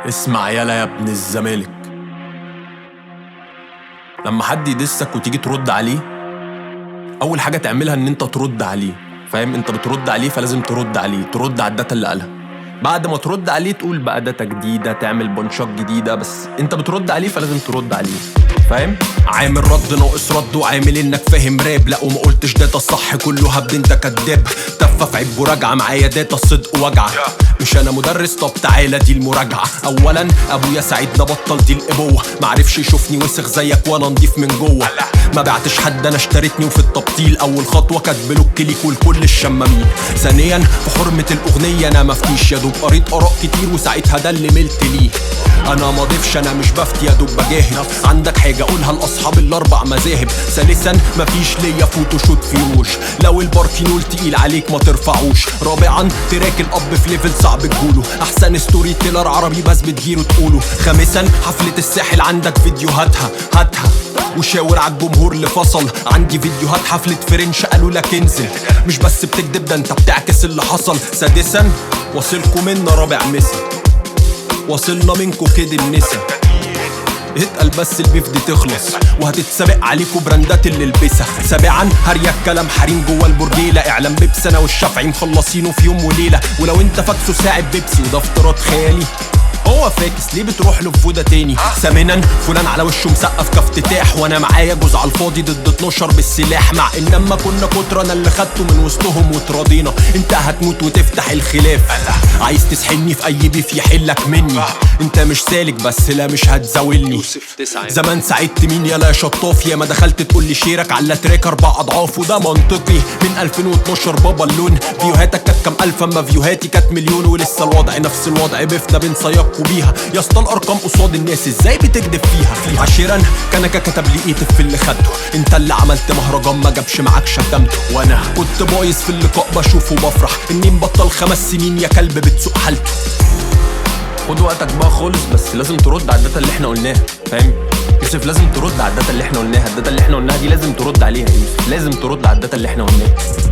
اسمع يالا يا ابن الزمالك لما حد يدسك وتيجي ترد عليه اول حاجه تعملها ان انت ترد عليه فاهم انت بترد عليه فلازم ترد عليه ترد على الداتا اللي قالها بعد ما ترد عليه تقول بقى داتا جديده تعمل بنشات جديده بس انت بترد عليه فلازم ترد عليه فاهم عامل رد ناقص رد وعامل انك فاهم راب لا وما قلتش داتا الصح كله هبد انت كداب تفه في عيب مراجعه معايا داتا الصدق وجعه مش انا مدرس طب تعالى دي المراجعه اولا ابويا سعيدنا بطل دي الابوه معرفش يشوفني وسخ زيك وانا نضيف من جوه ما بعتش حد انا اشتريتني وفي التبطيل اول خطوه كانت بلوك ليك ولكل الشمامين ثانيا في حرمه الاغنيه انا مفتيش يا دوب قريت اراء كتير وساعتها ده اللي ملت ليه انا ما ضيفش انا مش بفتي يا دوب بجاهد عندك حاجه قولها لاصحاب الاربع مذاهب ثالثا مفيش ليا فوتوشوت فيوش لو الباركينول تقيل عليك ما ترفعوش رابعا تراك الاب في ليفل صعب تقوله احسن ستوري تيلر عربي بس بتجيله تقوله خامسا حفله الساحل عندك فيديوهاتها هاتها وشاور على الجمهور اللي فصل عندي فيديوهات حفلة فرنش قالوا لك انزل مش بس بتكذب ده انت بتعكس اللي حصل سادسا واصلكوا منا رابع مثل واصلنا منكوا كده النسا اتقل بس البيف دي تخلص وهتتسابق عليكوا براندات اللي البسها سابعا هريك كلام حريم جوه البرجيله اعلان بيبسي انا والشافعي مخلصينه في يوم وليله ولو انت فاكسه ساعد بيبسي وده افتراض خيالي هو فاكس ليه بتروح له بفوده تاني ثامنا فلان على وشه مسقف كافتتاح وانا معايا جوز على الفاضي ضد 12 بالسلاح مع ان اما كنا كتر انا اللي خدته من وسطهم وتراضينا انت هتموت وتفتح الخلاف عايز تسحلني في اي بيف يحلك مني انت مش سالك بس لا مش هتزاولني زمان ساعدت مين يلا يا شطاف يا ما دخلت تقول لي شيرك على تراك اربع اضعاف وده منطقي من 2012 بابا اللون فيوهاتك كانت كام الف اما فيوهاتي كانت مليون ولسه الوضع نفس الوضع بيفنا بنسيقوا بيها يا اسطى الارقام قصاد الناس ازاي بتكذب فيها عشرا كنكا كتب لي ايتف في اللي خدته انت اللي عملت مهرجان ما جابش معاك شتمته وانا كنت بايظ في اللقاء بشوفه بفرح اني مبطل خمس سنين يا كلب بتسوق حالته خد وقتك بقى خالص بس لازم ترد على الداتا اللي احنا قلناها فاهم يوسف لازم ترد على الداتا اللي احنا قلناها الداتا اللي احنا قلناها دي لازم ترد عليها يا يوسف لازم ترد على الداتا اللي احنا قلناها